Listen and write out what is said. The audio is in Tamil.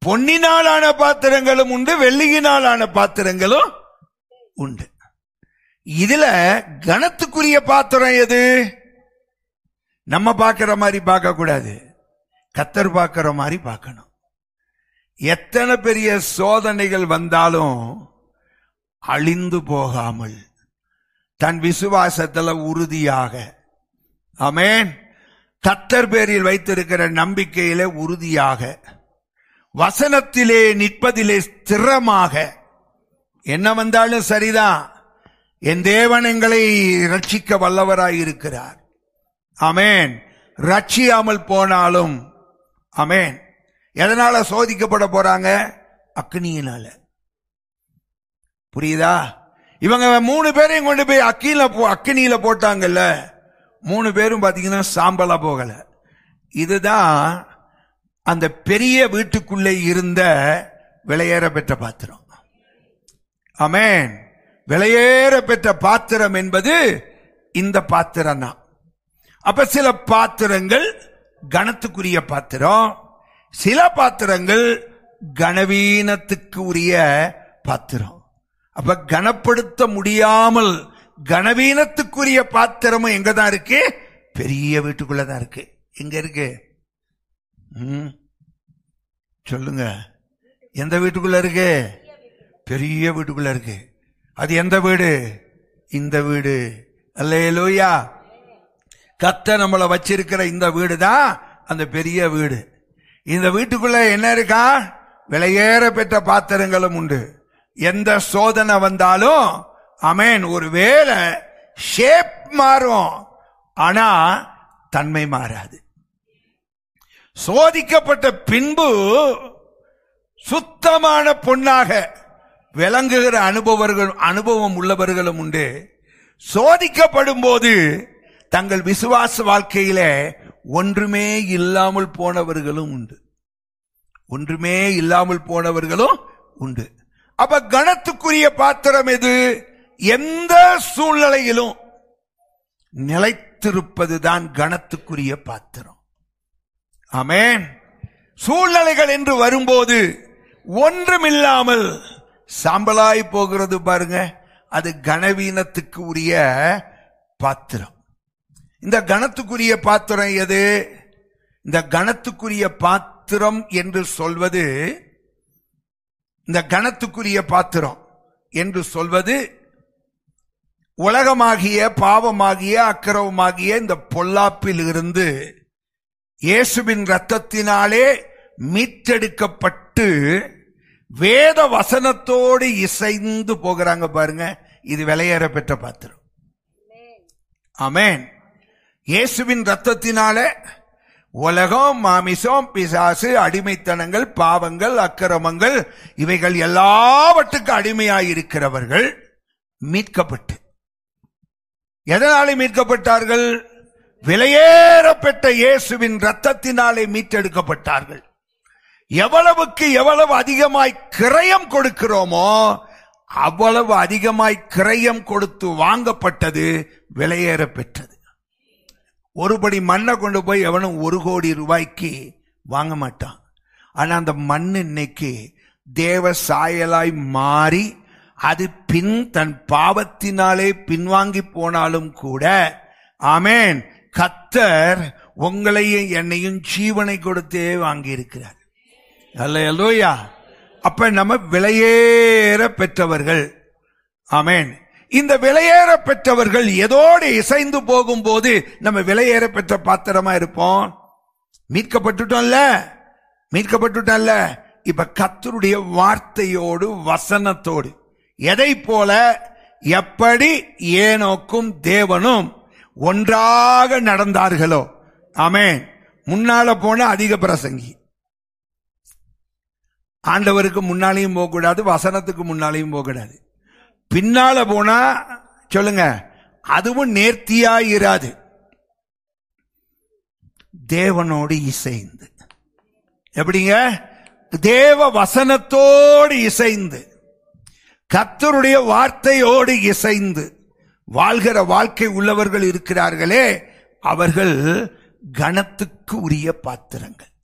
பொன்னினாலான பாத்திரங்களும் உண்டு வெள்ளியினாலான பாத்திரங்களும் உண்டு இதுல கணத்துக்குரிய பாத்திரம் எது நம்ம பார்க்கிற மாதிரி பார்க்க கூடாது கத்தர் பார்க்கிற மாதிரி பார்க்கணும் எத்தனை பெரிய சோதனைகள் வந்தாலும் அழிந்து போகாமல் தன் விசுவாசத்துல உறுதியாக ஆமென் கத்தர் பேரில் வைத்திருக்கிற நம்பிக்கையிலே உறுதியாக வசனத்திலே நிற்பதிலே ஸ்திரமாக என்ன வந்தாலும் சரிதான் என் தேவன் எங்களை ரட்சிக்க வல்லவராய் இருக்கிறார் அமேன் ரட்சியாமல் போனாலும் அமேன் எதனால சோதிக்கப்பட போறாங்க அக்னியினால புரியுதா இவங்க மூணு பேரையும் கொண்டு போய் அக்கில போ அக்னியில போட்டாங்கல்ல மூணு பேரும் பாத்தீங்கன்னா சாம்பலா போகல இதுதான் அந்த பெரிய வீட்டுக்குள்ளே இருந்த விலையேற பெற்ற பாத்திரம் அமேன் விலையேற பெற்ற பாத்திரம் என்பது இந்த பாத்திரம் தான் அப்ப சில பாத்திரங்கள் கனத்துக்குரிய பாத்திரம் சில பாத்திரங்கள் கனவீனத்துக்கு உரிய பாத்திரம் அப்ப கனப்படுத்த முடியாமல் கனவீனத்துக்குரிய பாத்திரமும் எங்க தான் இருக்கு பெரிய வீட்டுக்குள்ளதான் இருக்கு எங்க இருக்கு ம். சொல்லுங்க எந்த வீட்டுக்குள்ள இருக்கு பெரிய வீட்டுக்குள்ள இருக்கு அது எந்த வீடு இந்த வீடு அல்லேலூயா கத்த நம்மளை வச்சிருக்கிற இந்த வீடு தான் அந்த பெரிய வீடு இந்த வீட்டுக்குள்ள என்ன இருக்கா விலையேற பெற்ற பாத்திரங்களும் உண்டு எந்த சோதனை வந்தாலும் அமேன் ஒரு வேலை ஷேப் மாறும் ஆனா தன்மை மாறாது சோதிக்கப்பட்ட பின்பு சுத்தமான பொன்னாக விளங்குகிற அனுபவர்கள் அனுபவம் உள்ளவர்களும் உண்டு சோதிக்கப்படும் போது தங்கள் விசுவாச வாழ்க்கையிலே ஒன்றுமே இல்லாமல் போனவர்களும் உண்டு ஒன்றுமே இல்லாமல் போனவர்களும் உண்டு அப்ப கணத்துக்குரிய பாத்திரம் எது எந்த சூழ்நிலையிலும் நிலைத்திருப்பதுதான் கணத்துக்குரிய பாத்திரம் ஆமென் சூழ்நிலைகள் என்று வரும்போது ஒன்றுமில்லாமல் சாம்பலாய் போகிறது பாருங்க அது கனவீனத்துக்கு உரிய பாத்திரம் இந்த கணத்துக்குரிய பாத்திரம் எது இந்த கணத்துக்குரிய பாத்திரம் என்று சொல்வது இந்த கணத்துக்குரிய பாத்திரம் என்று சொல்வது உலகமாகிய பாவமாகிய அக்கிரவமாகிய இந்த பொல்லாப்பில் இருந்து இயேசுவின் ரத்தத்தினாலே மீட்டெடுக்கப்பட்டு வேத வசனத்தோடு இசைந்து போகிறாங்க பாருங்க இது விலையேற பெற்ற பாத்திரம் ஆமென் இயேசுவின் ரத்தத்தினால உலகம் மாமிசம் பிசாசு அடிமைத்தனங்கள் பாவங்கள் அக்கிரமங்கள் இவைகள் எல்லாவற்றுக்கும் அடிமையாயிருக்கிறவர்கள் மீட்கப்பட்டு எதனாலே மீட்கப்பட்டார்கள் விலையேறப்பெற்ற இயேசுவின் ரத்தத்தினாலே மீட்டெடுக்கப்பட்டார்கள் எவ்வளவுக்கு எவ்வளவு அதிகமாய் கிரயம் கொடுக்கிறோமோ அவ்வளவு அதிகமாய் கிரயம் கொடுத்து வாங்கப்பட்டது விலையேற பெற்றது ஒருபடி மண்ணை கொண்டு போய் எவனும் ஒரு கோடி ரூபாய்க்கு வாங்க மாட்டான் ஆனா அந்த மண் இன்னைக்கு தேவ சாயலாய் மாறி அது பின் தன் பாவத்தினாலே பின்வாங்கி போனாலும் கூட ஆமென் கத்தர் உங்களையும் என்னையும் ஜீவனை கொடுத்தே வாங்கி இருக்கிறார் அல்லையா அப்ப நம்ம விலையேற பெற்றவர்கள் ஆமென் இந்த விலையேற பெற்றவர்கள் எதோடு இசைந்து போகும்போது நம்ம விலையேற பெற்ற பாத்திரமா இருப்போம் மீட்கப்பட்டுட்டோம்ல மீட்கப்பட்டுட்டோம்ல இப்ப கத்தருடைய வார்த்தையோடு வசனத்தோடு எதை போல எப்படி ஏனோக்கும் தேவனும் ஒன்றாக நடந்தார்களோ ஆமென் முன்னால போன அதிக பிரசங்கி ஆண்டவருக்கு முன்னாலையும் போகக்கூடாது வசனத்துக்கு முன்னாலையும் போகக்கூடாது பின்னால போனா சொல்லுங்க அதுவும் நேர்த்தியா இராது தேவனோடு இசைந்து எப்படிங்க தேவ வசனத்தோடு இசைந்து கத்தருடைய வார்த்தையோடு இசைந்து வாழ்கிற வாழ்க்கை உள்ளவர்கள் இருக்கிறார்களே அவர்கள் கணத்துக்கு உரிய பாத்திரங்கள்